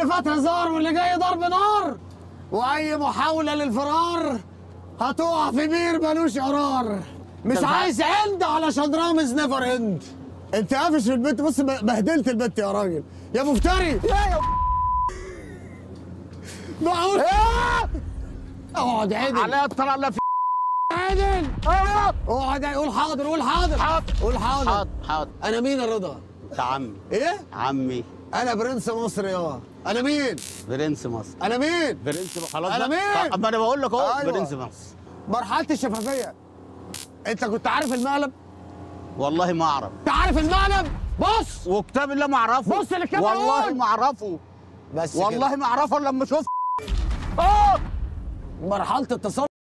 اللي فات هزار واللي جاي ضرب نار واي محاوله للفرار هتقع في بير ملوش قرار مش طب ها- عايز عند علشان رامز نيفر اند انت قافش في البيت بص بهدلت البت يا راجل يا مفتري يا معقول اقعد عدل عليا الطلاق لا في عدل اقعد قول حاضر قول حاضر حاضر. قول حاضر حاضر حاضر انا مين يا رضا ده عمي ايه عمي انا برنس مصر يا انا مين برنس مصر انا مين برنس مصر خلاص أنا بقى. مين؟ طب ما انا بقول لك اهو أيوة. برنس مصر مرحله الشفافيه انت كنت عارف المقلب والله ما اعرف انت عارف المقلب بص وكتاب الله ما اعرفه بص للكاميرا والله قول. ما اعرفه بس والله ما اعرفه إلا لما شفت مرحله التصرف